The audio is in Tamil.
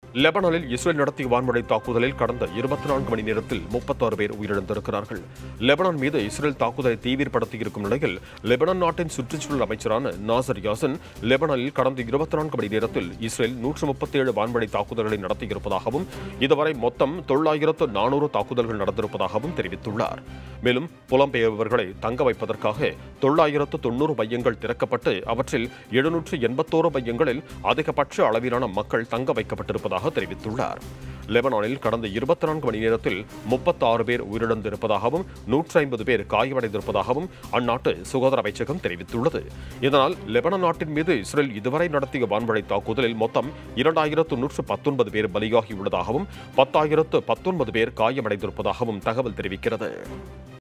லெபனானில் இஸ்ரேல் நடத்திய வான்வழி தாக்குதலில் கடந்த இருபத்தி நான்கு மணி நேரத்தில் முப்பத்தாறு பேர் உயிரிழந்திருக்கிறார்கள் லெபனான் மீது இஸ்ரேல் தாக்குதலை தீவிரப்படுத்தியிருக்கும் நிலையில் லெபனான் நாட்டின் சுற்றுச்சூழல் அமைச்சரான நாசர் யாசன் லெபனானில் கடந்த இருபத்தி நான்கு மணி நேரத்தில் இஸ்ரேல் நூற்று முப்பத்தேழு வான்வழி தாக்குதல்களை நடத்தியிருப்பதாகவும் இதுவரை மொத்தம் தொள்ளாயிரத்து நானூறு தாக்குதல்கள் நடந்திருப்பதாகவும் தெரிவித்துள்ளார் மேலும் புலம்பெயர்பவர்களை தங்க வைப்பதற்காக தொள்ளாயிரத்து தொண்ணூறு மையங்கள் திறக்கப்பட்டு அவற்றில் எழுநூற்று எண்பத்தோரு மையங்களில் அதிகபட்ச அளவிலான மக்கள் தங்க வைக்கப்பட்டிருப்பதாக தெரிவித்துள்ளார் லெபனானில் கடந்த இருபத்தி நான்கு மணி நேரத்தில் முப்பத்தாறு பேர் உயிரிழந்திருப்பதாகவும் நூற்றி ஐம்பது பேர் காயமடைந்திருப்பதாகவும் அந்நாட்டு சுகாதார அமைச்சகம் தெரிவித்துள்ளது இதனால் லெபனான் நாட்டின் மீது இஸ்ரேல் இதுவரை நடத்திய வான்வழி தாக்குதலில் மொத்தம் இரண்டாயிரத்து நூற்று பத்தொன்பது பேர் பலியாகியுள்ளதாகவும் பத்தாயிரத்து பத்தொன்பது பேர் காயமடைந்திருப்பதாகவும் தகவல் தெரிவிக்கிறது